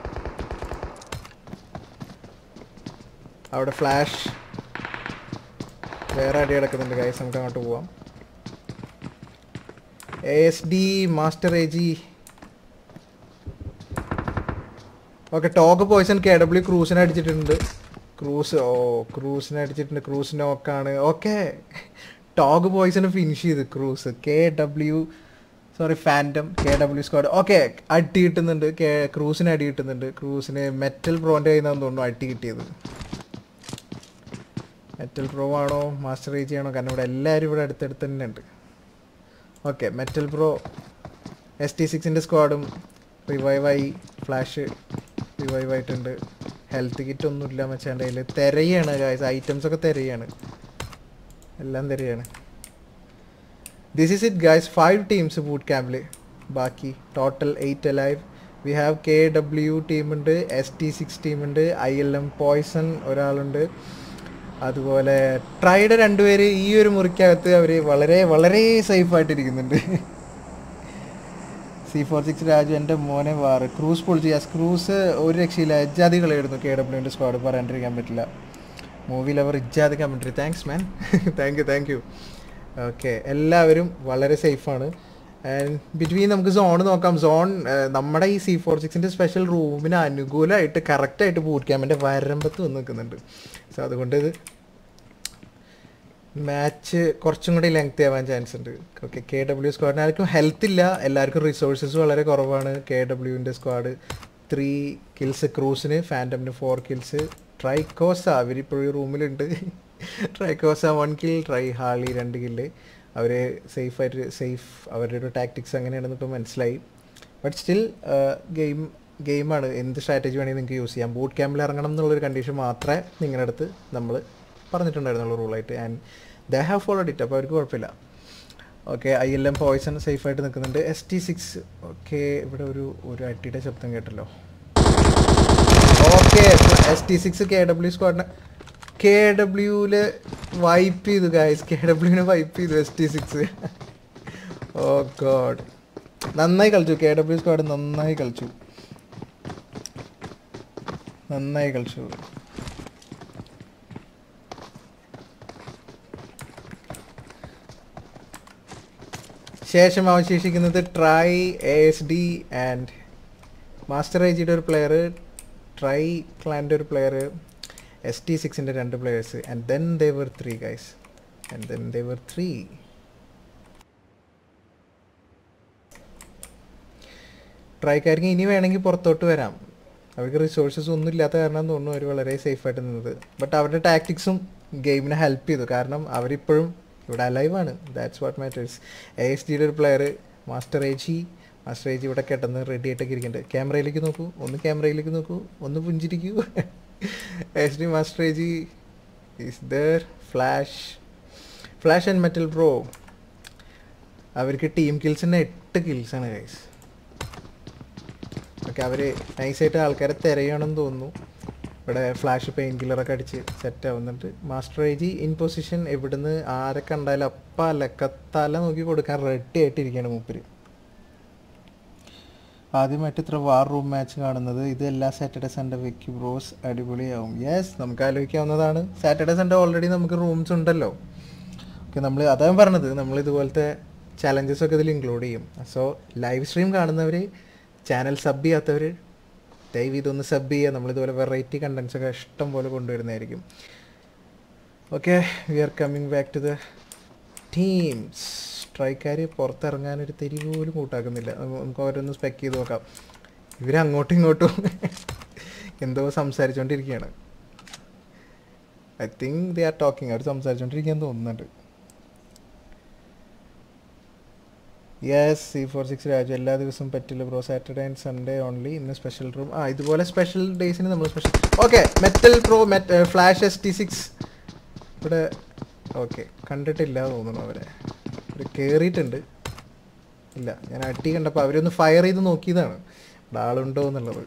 അവിടെ ഫ്ലാഷ് വേറെ അടി കിടക്കുന്നുണ്ട് ഗൈസ് നമുക്ക് അങ്ങോട്ട് പോവാം A S D master A G okay Tog poison K W ക്രൂസിനെ അടിച്ചിട്ടുണ്ട് ക്രൂസ് ഓ ക്രൂസിനെ അടിച്ചിട്ടുണ്ട് ക്രൂസ് നോക്കാണ് ഓക്കെ ടോഗ് പോയ്സണ് ഫിനിഷ് ചെയ്ത് cruise K W sorry phantom K W squad okay അടി കിട്ടുന്നുണ്ട് കെ ക്രൂസിന് അടി കിട്ടുന്നുണ്ട് ക്രൂസിന് മെറ്റൽ പ്രോൻ്റെ കയ്യിൽ നിന്നാന്ന് തോന്നുന്നു അടി കിട്ടിയത് മെറ്റൽ പ്രോ ആണോ മാസ്റ്റർ ഏജ് ആണോ കാരണം ഇവിടെ എല്ലാവരും ഇവിടെ അടുത്തടുത്ത് തന്നെ ഉണ്ട് okay metal pro S T സിക്സിൻ്റെ സ്ക്വാഡും റിവൈവായി ഫ്ലാഷ് റിവൈവ് ആയിട്ടുണ്ട് ഹെൽത്ത് കിറ്റ് ഒന്നുമില്ല മച്ചാൻ്റെ കയ്യിൽ തിരയാണ് ഗായ്സ് ഐറ്റംസ് ഒക്കെ തിരയാണ് എല്ലാം തിരയാണ് this is it guys five teams boot ക്യാമ്പിൽ ബാക്കി total eight alive we have K W ടീമുണ്ട് എസ് ടി സിക്സ് ടീമുണ്ട് ഐ എൽ എം പോയ്സൺ ഒരാളുണ്ട് അതുപോലെ ട്രൈഡ് രണ്ടുപേര് ഈ ഒരു മുറിക്കകത്ത് അവർ വളരെ വളരെ സേഫ് ആയിട്ടിരിക്കുന്നുണ്ട് സി ഫോർ സിക്സ് രാജു എൻ്റെ മോനെ വാറ് ക്രൂസ് പൊളിച്ച് യെസ് ക്രൂസ് ഒരു രക്ഷയില്ല ഇജാതി കളിയായിരുന്നു കെ ഡബ്ല്യുവിൻ്റെ സ്ക്വാഡ് പറയാണ്ടിരിക്കാൻ പറ്റില്ല മൂവി ലവർ ഇജാതി commentary thanks man thank you thank you okay എല്ലാവരും വളരെ സേഫാണ് ആൻഡ് ബിറ്റ്വീൻ നമുക്ക് സോൺ നോക്കാം സോൺ നമ്മുടെ ഈ സി ഫോർ സിക്സിൻ്റെ സ്പെഷ്യൽ റൂമിന് അനുകൂലമായിട്ട് കറക്റ്റായിട്ട് ബൂട്ട് ക്യാമ്പിൻ്റെ വരമ്പത്ത് വന്ന് നിൽക്കുന്നുണ്ട് സോ അതുകൊണ്ട് ഇത് മാച്ച് കുറച്ചും കൂടി ലെങ്ത് ആവാൻ ചാൻസ് ഉണ്ട് ഓക്കെ കെ ഡബ്ല്യു സ്ക്വാഡിന് ആർക്കും ഹെൽത്ത് ഇല്ല എല്ലാവർക്കും റിസോഴ്സസ് വളരെ കുറവാണ് കെ ഡബ്ല്യുവിൻ്റെ സ്ക്വാഡ് ത്രീ കിൽസ് ക്രൂസിന് ഫാൻറ്റമിന് ഫോർ കിൽസ് ട്രൈക്കോസ അവരിപ്പോഴും റൂമിലുണ്ട് Tri Kosa one kill Tri Harley രണ്ട് കില്ല് അവർ സേഫായിട്ട് സേഫ് അവരുടെ ഒരു ടാക്ടിക്സ് അങ്ങനെയാണെന്ന് ഇപ്പോൾ മനസ്സിലായി ബട്ട് സ്റ്റിൽ ഗെയിം ഗെയിമാണ് എന്ത് സ്ട്രാറ്റജി വേണമെങ്കിൽ നിങ്ങൾക്ക് യൂസ് ചെയ്യാം ബൂട്ട് ക്യാമ്പിൽ ഇറങ്ങണം എന്നുള്ളൊരു കണ്ടീഷൻ മാത്രമേ നിങ്ങളുടെ അടുത്ത് നമ്മൾ പറഞ്ഞിട്ടുണ്ടായിരുന്നുള്ളൂ റൂളായിട്ട് and they have followed it അപ്പോൾ അവർക്ക് കുഴപ്പമില്ല okay I L M poison സേഫായിട്ട് നിൽക്കുന്നുണ്ട് എസ് ടി സിക്സ് ഓക്കെ ഇവിടെ ഒരു ഒരു അട്ടിയുടെ ശബ്ദം കേട്ടല്ലോ okay S T six K W സ്ക്വാഡിന് കെ ഡബ്ല്യൂല് വൈപ്പ് ചെയ്തു ഗായ്സ് കെ ഡബ്ല്യുവിനെ വൈപ്പ് ചെയ്തു S T six oh god നന്നായി കളിച്ചു കെ ഡബ്ല്യു സ്ക്വാഡ് നന്നായി കളിച്ചു നന്നായി കളിച്ചു ശേഷം അവശേഷിക്കുന്നത് Tri A S D and master ഏജിയുടെ ഒരു പ്ലെയർ ട്രൈ ക്ലാൻ്റെ ഒരു പ്ലെയർ എസ് ടി സിക്സിൻ്റെ രണ്ട് players and then they were three guys and then they were three ട്രൈക്കാർക്ക് ഇനി വേണമെങ്കിൽ പുറത്തോട്ട് വരാം അവർക്ക് റിസോഴ്സസ് ഒന്നും ഇല്ലാത്ത കാരണം തോന്നുന്നു അവർ വളരെ സേഫായിട്ട് നിന്നത് ബട്ട് അവരുടെ ടാക്ടിക്സും ഗെയിമിനെ ഹെൽപ്പ് ചെയ്തു കാരണം അവരിപ്പോഴും ഇവിടെ അലൈവാണ് that's what matters A S ഡിയുടെ ഒരു player master AG master AG ഇവിടെ കെട്ടുന്ന റെഡി ആയിട്ടൊക്കെ ഇരിക്കുന്നുണ്ട് ക്യാമറയിലേക്ക് നോക്കൂ ഒന്ന് ക്യാമറയിലേക്ക് നോക്കൂ ഒന്ന് പുഞ്ചിരിക്കൂ S D master AG is there flash flash and metal bro അവർക്ക് ടീം കിൽസിൻ്റെ എട്ട് കിൽസാണ് ഗൈസ് ഓക്കെ അവർ നൈസായിട്ട് ആൾക്കാരെ തിരയണമെന്ന് തോന്നുന്നു ഇവിടെ ഫ്ലാഷ് പെയിൻ കില്ലറൊക്കെ അടിച്ച് സെറ്റ് ആവുന്നുണ്ട് മാസ്റ്റർ ഏജി ഇൻ പൊസിഷൻ എവിടുന്ന് ആരെ കണ്ടാലും അപ്പ അലക്കത്തല നോക്കി കൊടുക്കാൻ റെഡി ആയിട്ടിരിക്കുകയാണ് മൂപ്പര് ആദ്യമായിട്ട് ഇത്ര വാർ റൂം മാച്ച് കാണുന്നത് ഇത് എല്ലാ സാറ്റർഡേ സൺഡേ വെക്ക് ബ്രോസ് അടിപൊളിയാവും യെസ് നമുക്ക് ആലോചിക്കാവുന്നതാണ് സാറ്റർഡേ സൺഡേ ഓൾറെഡി നമുക്ക് റൂംസ് ഉണ്ടല്ലോ ഓക്കെ നമ്മൾ അതാണ് പറഞ്ഞത് നമ്മൾ ഇതുപോലത്തെ ചലഞ്ചസ് ഒക്കെ ഇതിൽ ഇൻക്ലൂഡ് ചെയ്യും സോ ലൈവ് സ്ട്രീം കാണുന്നവർ ചാനൽ സബ് ചെയ്യാത്തവർ ദയവ് ഇതൊന്ന് സബ് ചെയ്യുക നമ്മളിതുപോലെ വെറൈറ്റി കണ്ടൻസ് ഒക്കെ ഇഷ്ടം പോലെ കൊണ്ടുവരുന്നതായിരിക്കും okay we are coming back to the teams സ്ട്രൈക്കാർ പുറത്തിറങ്ങാനൊരു തെരി പോലും കൂട്ടാക്കുന്നില്ല നമ്മ- നമുക്ക് ഓരോന്ന് സ്പെക്ക് ചെയ്ത് നോക്കാം ഇവർ അങ്ങോട്ടും ഇങ്ങോട്ടും എന്തോ സംസാരിച്ചുകൊണ്ടിരിക്കുകയാണ് I think they are talking അവർ സംസാരിച്ചുകൊണ്ടിരിക്കുകയെന്ന് തോന്നുന്നുണ്ട് yes C four six Raju എല്ലാ ദിവസവും പറ്റില്ല bro Saturday and Sunday only ഇന്ന് സ്പെഷ്യൽ റൂം ആ ഇതുപോലെ സ്പെഷ്യൽ ഡേയ്സിന് നമ്മൾ special okay metal pro met flash S T six ഇവിടെ ഓക്കെ കണ്ടിട്ടില്ല തോന്നുന്നു അവരെ ഇവിടെ കയറിയിട്ടുണ്ട് ഇല്ല ഞാൻ അട്ടി കണ്ടപ്പോൾ അവരൊന്ന് ഫയർ ചെയ്ത് നോക്കിയതാണ് ഇവിടെ ആളുണ്ടോ എന്നുള്ളത്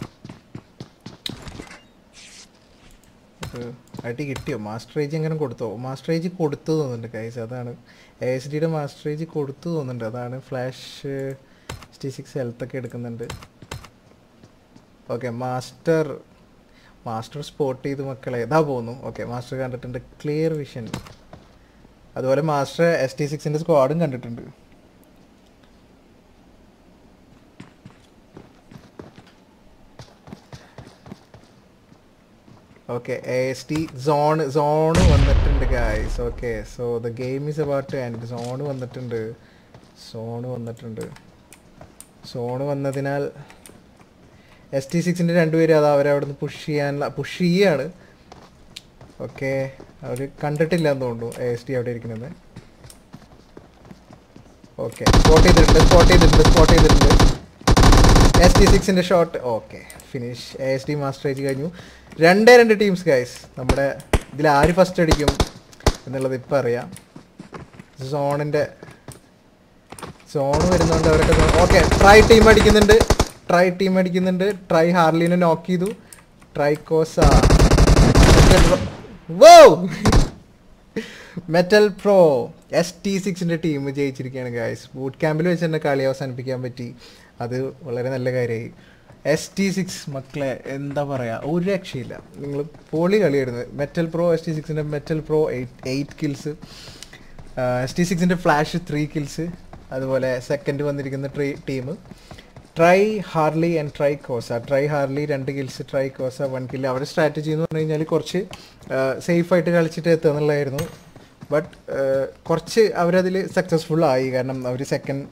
ഇത് അടി കിട്ടിയോ മാസ്റ്റർ ഏജ് എങ്ങനെ കൊടുത്തോ മാസ്റ്റർ ഏജ് കൊടുത്തു തോന്നുന്നുണ്ട് കൈസ് അതാണ് എ എസ് ഡിയുടെ മാസ്റ്റർ ഏജ് കൊടുത്തു തോന്നുന്നുണ്ട് അതാണ് ഫ്ലാഷ് ടി സിക്സ് ഹെൽത്ത് ഒക്കെ എടുക്കുന്നുണ്ട് ഓക്കെ മാസ്റ്റർ മാസ്റ്റർ സ്പോട്ട് ചെയ്ത് മക്കളെ ഇതാ പോകുന്നു ഓക്കെ മാസ്റ്റർ കണ്ടിട്ടുണ്ട് ക്ലിയർ വിഷൻ അതുപോലെ മാസ്റ്റർ എസ് ടി സിക്സിൻ്റെ സ്ക്വാഡും കണ്ടിട്ടുണ്ട് okay A S T zone zone വന്നിട്ടുണ്ട് guys okay so the game is about to end zone വന്നിട്ടുണ്ട് സോണ് വന്നിട്ടുണ്ട് സോണ് വന്നതിനാൽ എസ് ടി സിക്സിൻ്റെ രണ്ടുപേര് അത് അവരെ അവിടെ നിന്ന് പുഷ് ചെയ്യാൻ പുഷ് ചെയ്യാണ് ഓക്കെ അവർ കണ്ടിട്ടില്ല എന്ന് തോന്നുന്നു എ എസ് ടി അവിടെ ഇരിക്കുന്നത് ഓക്കെ സ്പോട്ട് ചെയ്തിട്ടുണ്ട് സ്പോട്ട് ചെയ്തിട്ടുണ്ട് സ്പോട്ട് ചെയ്തിട്ടുണ്ട് എസ് ടി സിക്സിൻ്റെ shot okay finish A S D master age കഴിഞ്ഞു രണ്ടേ രണ്ട് ടീംസ് ഗൈസ് നമ്മുടെ ഇതിൽ ആര് ഫസ്റ്റ് അടിക്കും എന്നുള്ളത് ഇപ്പം അറിയാം സോണിൻ്റെ സോൺ വരുന്നുണ്ട് അവരൊക്കെ ഓക്കെ ട്രൈ ടീം അടിക്കുന്നുണ്ട് ട്രൈ ടീം അടിക്കുന്നുണ്ട് ട്രൈ ഹാർലിനെ നോക്ക് ചെയ്തു Tri Kosa whoa metal pro S T സിക്സിൻ്റെ ടീം ജയിച്ചിരിക്കുകയാണ് ഗായ്സ് ബൂട്ട് ക്യാമ്പിൽ വെച്ച് തന്നെ കളി അവസാനിപ്പിക്കാൻ പറ്റി അത് വളരെ നല്ല കാര്യമായി എസ് ടി സിക്സ് മക്കളെ എന്താ പറയുക ഒരു രക്ഷയില്ല നിങ്ങൾ പൊളി കളിയായിരുന്നു മെറ്റൽ പ്രോ എസ് ടി സിക്സിൻ്റെ metal pro eight eight kills S T സിക്സിൻ്റെ ഫ്ലാഷ് ത്രീ കിൽസ് അതുപോലെ സെക്കൻഡ് വന്നിരിക്കുന്ന Tri team Tri Harley and Tri Kosa Tri Harley രണ്ട് kills Tri Kosa one kill അവരുടെ സ്ട്രാറ്റജി എന്ന് പറഞ്ഞു കഴിഞ്ഞാൽ കുറച്ച് സേഫായിട്ട് കളിച്ചിട്ട് എത്തുക എന്നുള്ളതായിരുന്നു ബട്ട് കുറച്ച് അവരതിൽ സക്സസ്ഫുൾ ആയി കാരണം അവർ സെക്കൻഡ്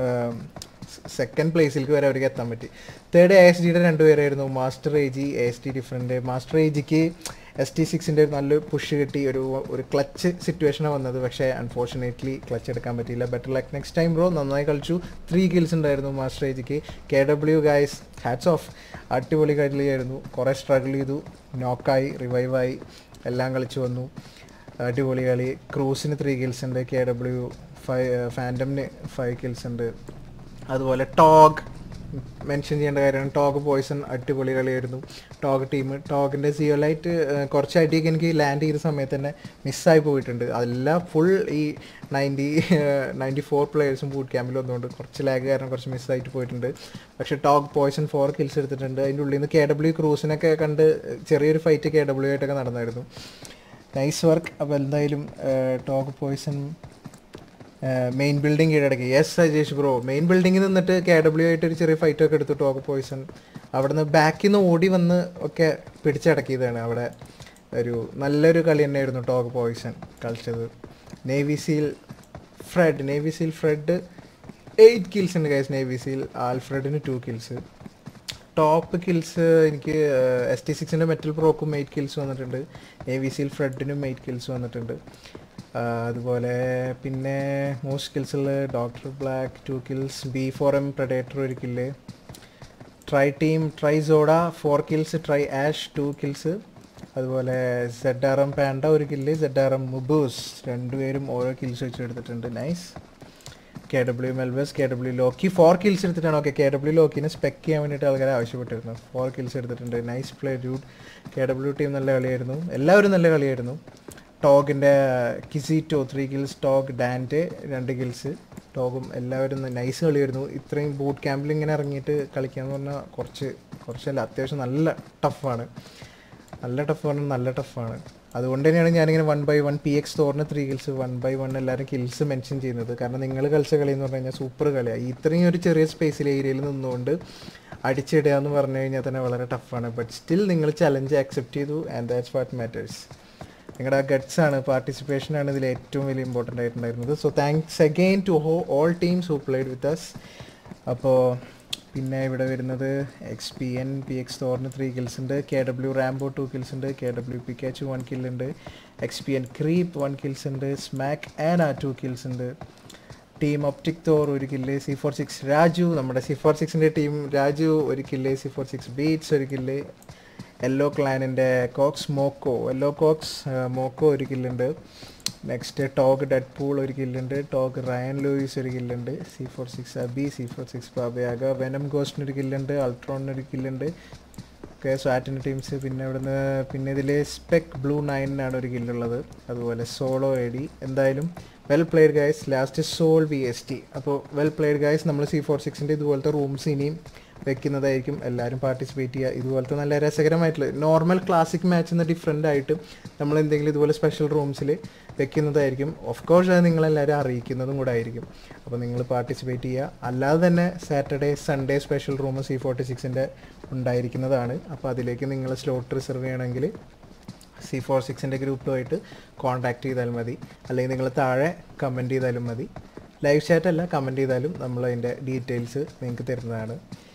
സെക്കൻഡ് പ്ലേസിലേക്ക് വരെ അവർക്ക് എത്താൻ പറ്റി തേർഡ് എ എസ് ഡിയുടെ രണ്ടുപേരായിരുന്നു master A G A S T different master A ജിക്ക് എസ് ടി സിക്സിൻ്റെ നല്ലൊരു പുഷ് കിട്ടി ഒരു ഒരു ക്ലച്ച് സിറ്റുവേഷനാണ് വന്നത് പക്ഷേ അൺഫോർച്ചുനേറ്റ്ലി ക്ലച്ച് എടുക്കാൻ പറ്റിയില്ല better like next time bro നന്നായി കളിച്ചു ത്രീ കിൽസ് ഉണ്ടായിരുന്നു മാസ്റ്റർ ഏജിക്ക് K W guys hats off അടിപൊളി കളിയായിരുന്നു കുറേ സ്ട്രഗിൾ ചെയ്തു നോക്കായി റിവൈവായി എല്ലാം കളിച്ചു വന്നു അടിപൊളി കളി ക്രൂസിന് ത്രീ കിൽസ് ഉണ്ട് കെ ഡബ്ല്യു ഫൈവ് ഫാൻഡമിന് ഫൈവ് കിൽസ് ഉണ്ട് അതുപോലെ ടോഗ് മെൻഷൻ ചെയ്യേണ്ട കാര്യമാണ് ടോഗ് പോയ്സൺ അടിപൊളി കളിയായിരുന്നു ടോഗ് ടീം ടോഗിൻ്റെ സിയോലൈറ്റ് കുറച്ച് അടിയൊക്കെ എനിക്ക് ലാൻഡ് ചെയ്ത സമയത്ത് തന്നെ മിസ്സായി പോയിട്ടുണ്ട് അതെല്ലാം ഫുൾ ഈ നയൻറ്റി നയൻറ്റി ഫോർ പ്ലെയേഴ്സും ബൂട്ട് ക്യാമ്പിൽ വന്നുകൊണ്ട് കുറച്ച് ലാഗ് കാരണം കുറച്ച് മിസ്സായിട്ട് പോയിട്ടുണ്ട് പക്ഷേ ടോഗ് പോയ്സൺ ഫോർ കിൽസ് എടുത്തിട്ടുണ്ട് അതിൻ്റെ ഉള്ളിൽ നിന്ന് കെ ഡബ്ല്യു ക്രൂസിനൊക്കെ കണ്ട് ചെറിയൊരു ഫൈറ്റ് കെ ഡബ്ല്യു ആയിട്ടൊക്കെ നടന്നായിരുന്നു നൈസ് വർക്ക് അപ്പോൾ എന്തായാലും ടോഗ് പോയ്സൺ മെയിൻ ബിൽഡിംഗ് കീഴടക്കി യെസ് സജേഷ് ബ്രോ മെയിൻ ബിൽഡിങ്ങിൽ നിന്നിട്ട് കെ ഡബ്ല്യു ആയിട്ട് ഒരു ചെറിയ ഫൈറ്റ് ഒക്കെ എടുത്തു ടോക്ക് പോയിസൺ അവിടെ നിന്ന് ബാക്കിൽ നിന്ന് ഓടി വന്ന് ഒക്കെ പിടിച്ചടക്കിയതാണ് അവിടെ ഒരു നല്ലൊരു കളി തന്നെയായിരുന്നു ടോക്ക് പോയിസൺ കളിച്ചത് navy seal Fred navy seal Fred eight kills ഉണ്ട് ഗൈസ് നേവി സീൽ ആൽഫ്രെഡിന് ടു കിൽസ് ടോപ്പ് കിൽസ് എനിക്ക് എസ് ടി സിക്സിൻ്റെ മെറ്റൽ പ്രോക്കും എയ്റ്റ് കിൽസ് വന്നിട്ടുണ്ട് നേവി സീൽ ഫ്രെഡിനും എയ്റ്റ് കിൽസ് വന്നിട്ടുണ്ട് അതുപോലെ പിന്നെ മോസ്റ്റ് കിൽസിൽ doctor black two kills B four M predator ഒരു kill Tri team Tri soda four kills Tri ash two kills അതുപോലെ സെഡ് ആർ എം പാൻഡ ഒരു കില്ല് സെഡ് ആർ എം മുബൂസ് രണ്ടുപേരും ഓരോ കിൽസ് വെച്ച് എടുത്തിട്ടുണ്ട് നൈസ് കെ ഡബ്ല്യു മെൽവസ് K W Loki four kills എടുത്തിട്ടാണ് ഓക്കെ കെ ഡബ്ല്യു ലോക്കിനെ സ്പെക്ക് ചെയ്യാൻ വേണ്ടിയിട്ട് ആൾക്കാരെ ആവശ്യപ്പെട്ടിരുന്നു ഫോർ കിൽസ് എടുത്തിട്ടുണ്ട് nice play dude K W team നല്ല കളിയായിരുന്നു എല്ലാവരും നല്ല കളിയായിരുന്നു ടോഗിൻ്റെ കിസിറ്റോ ത്രീ കിൽസ് ടോഗ് ഡാൻറ്റ് രണ്ട് കിൽസ് ടോഗും എല്ലാവരും നൈസ് കളിയായിരുന്നു ഇത്രയും ബൂട്ട് ക്യാമ്പിൽ ഇങ്ങനെ ഇറങ്ങിയിട്ട് കളിക്കാന്ന് പറഞ്ഞാൽ കുറച്ച് കുറച്ചല്ല അത്യാവശ്യം നല്ല ടഫാണ് നല്ല ടഫ് പറഞ്ഞാൽ നല്ല ടഫാണ് അതുകൊണ്ട് തന്നെയാണ് ഞാനിങ്ങനെ one by one P X തോറിന് three kills one by one എല്ലാവരും കിൽസ് മെൻഷൻ ചെയ്യുന്നത് കാരണം നിങ്ങൾ കളിച്ച കളി എന്ന് പറഞ്ഞു കഴിഞ്ഞാൽ സൂപ്പർ കളിയാണ് ഇത്രയും ഒരു ചെറിയ സ്പേസിൽ ഏരിയയിൽ നിന്നുകൊണ്ട് അടിച്ചിടുക എന്ന് പറഞ്ഞു കഴിഞ്ഞാൽ തന്നെ വളരെ ടഫാണ് ബട്ട് സ്റ്റിൽ നിങ്ങൾ ചലഞ്ച് ആക്സെപ്റ്റ് ചെയ്തു ആൻഡ് ദാറ്റ്സ് വാട്ട് മാറ്റേഴ്സ് നിങ്ങളുടെ ഗട്ട്സ് ആണ് പാർട്ടിസിപ്പേഷൻ ആണ് ഇതിൽ ഏറ്റവും വലിയ ഇമ്പോർട്ടൻ്റ് ആയിട്ടുണ്ടായിരുന്നത് so thanks again to who all teams who played with us അപ്പോൾ പിന്നെ ഇവിടെ വരുന്നത് X P N P X തോറിന് ത്രീ കിൽസ് ഉണ്ട് K W Rambo two kills ഉണ്ട് K W P catch one കില്ലുണ്ട് X P N creep one kills ഉണ്ട് smack an ആ ടു കിൽസ് ഉണ്ട് ടീം ഒപ്റ്റിക് തോർ ഒരു കില്ല് സി ഫോർ സിക്സ് രാജു നമ്മുടെ സി ഫോർ സിക്സിൻ്റെ ടീം രാജു ഒരു കില്ല് സി ഫോർ സിക്സ് ബീറ്റ്സ് ഒരു കില്ല് യെല്ലോ ക്ലാനിൻ്റെ Cox Moco yellow Cox Moco ഒരു കില്ലുണ്ട് നെക്സ്റ്റ് ടോഗ് ഡെഡ് പൂൾ ഒരു കില്ലുണ്ട് ടോഗ് റയൻ ലൂയിസ് ഒരു കില്ലുണ്ട് C four six Abi C four six Baba Yaga venom ഗോസ്റ്റിന് ഒരു കില്ലുണ്ട് അൾട്രോണിന് ഒരു കില്ലുണ്ട് ഒക്കെ സ്വാറ്റിൻ്റെ ടീംസ് പിന്നെ ഇവിടുന്ന് പിന്നെ ഇതിൽ സ്പെക് ബ്ലൂ നയനിനാണ് ഒരു കില്ലുള്ളത് അതുപോലെ സോളോ എ ഡി എന്തായാലും വെൽ പ്ലേഡ് ഗൈസ് ലാസ്റ്റ് സോൾ വി എസ് ടി അപ്പോൾ വെൽ പ്ലേഡ് ഗൈസ് നമ്മൾ സി ഫോർ സിക്സിൻ്റെ ഇതുപോലത്തെ റൂംസ് ഇനിയും വെക്കുന്നതായിരിക്കും എല്ലാവരും പാർട്ടിസിപ്പേറ്റ് ചെയ്യുക ഇതുപോലത്തെ നല്ല രസകരമായിട്ടുള്ള നോർമൽ ക്ലാസിക് മാച്ച് നിന്ന് ഡിഫറെൻ്റ് ആയിട്ട് നമ്മൾ എന്തെങ്കിലും ഇതുപോലെ സ്പെഷ്യൽ റൂംസിൽ വെക്കുന്നതായിരിക്കും ഓഫ് കോഴ്സ് അത് നിങ്ങളെല്ലാവരും അറിയിക്കുന്നതും കൂടെ ആയിരിക്കും അപ്പോൾ നിങ്ങൾ പാർട്ടിസിപ്പേറ്റ് ചെയ്യുക അല്ലാതെ തന്നെ Saturday Sunday special room C forty സിക്സിൻ്റെ ഉണ്ടായിരിക്കുന്നതാണ് അപ്പോൾ അതിലേക്ക് നിങ്ങൾ സ്ലോട്ട് റിസർവ് ചെയ്യണമെങ്കിൽ സി ഫോർ സിക്സിൻ്റെ ഗ്രൂപ്പുമായിട്ട് കോൺടാക്ട് ചെയ്താൽ മതി അല്ലെങ്കിൽ നിങ്ങൾ താഴെ കമൻറ്റ് ചെയ്താലും മതി ലൈവ് ചാറ്റ് അല്ല കമൻറ്റ് ചെയ്താലും നമ്മൾ അതിൻ്റെ ഡീറ്റെയിൽസ് നിങ്ങൾക്ക് തരുന്നതാണ്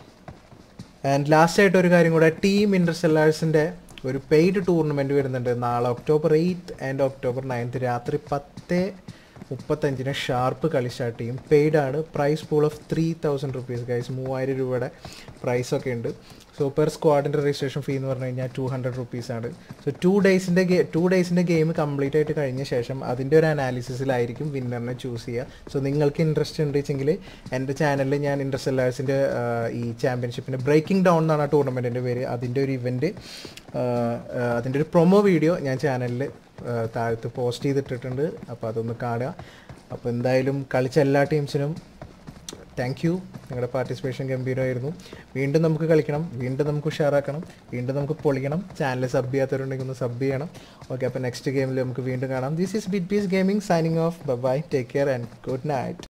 ആൻഡ് ലാസ്റ്റ് ആയിട്ട് ഒരു കാര്യം കൂടെ ടീം ഇൻ്റർസെല്ലേഴ്സിൻ്റെ ഒരു പെയ്ഡ് ടൂർണമെൻറ്റ് വരുന്നുണ്ട് നാളെ October eighth and October ninth രാത്രി പത്ത് മുപ്പത്തഞ്ചിന് ഷാർപ്പ് കളി സ്റ്റാർട്ട് ചെയ്യും പെയ്ഡ് ആണ് prize pool of three thousand rupees guys മൂവായിരം രൂപയുടെ പ്രൈസൊക്കെ ഉണ്ട് സോ പെർ സ്ക്വാഡിൻ്റെ രജിസ്ട്രേഷൻ ഫീ എന്ന് പറഞ്ഞു കഴിഞ്ഞാൽ ടു ഹൺഡ്രഡ് റുപ്പീസാണ് സോ ടു ഡേയ്സിൻ്റെ ഗെ ടു ഡേയ്സിൻ്റെ ഗെയിം കംപ്ലീറ്റ് ആയിട്ട് കഴിഞ്ഞ ശേഷം അതിൻ്റെ ഒരു അനാലിസിസിലായിരിക്കും വിന്നറിനെ ചൂസ് ചെയ്യുക സോ നിങ്ങൾക്ക് ഇൻട്രസ്റ്റ് ഉണ്ട് വെച്ചെങ്കിൽ എൻ്റെ ചാനലിൽ ഞാൻ ഇൻട്രസ്റ്റെല്ലേഴ്സിൻ്റെ ഈ ചാമ്പ്യൻഷിപ്പിൻ്റെ ബ്രേക്കിംഗ് ഡൗൺ എന്നാണ് ആ ടൂർണമെൻറ്റിൻ്റെ പേര് അതിൻ്റെ ഒരു ഇവൻറ്റ് അതിൻ്റെ ഒരു പ്രൊമോ വീഡിയോ ഞാൻ ചാനലിൽ താഴത്ത് പോസ്റ്റ് ചെയ്തിട്ടിട്ടുണ്ട് അപ്പോൾ അതൊന്ന് കാണുക അപ്പോൾ എന്തായാലും കളിച്ച എല്ലാ ടീംസിനും താങ്ക് യു നിങ്ങളുടെ പാർട്ടിസിപ്പേഷൻ ഗംഭീരമായിരുന്നു വീണ്ടും നമുക്ക് കളിക്കണം വീണ്ടും നമുക്ക് ഉഷാറാക്കണം വീണ്ടും നമുക്ക് പൊളിക്കണം ചാനൽ സബ് ചെയ്യാത്തവരുണ്ടെങ്കിൽ ഒന്ന് സബ് ചെയ്യണം ഓക്കെ അപ്പോൾ നെക്സ്റ്റ് ഗെയിമിൽ നമുക്ക് വീണ്ടും കാണാം this is bit piece gaming signing off bye take care and good night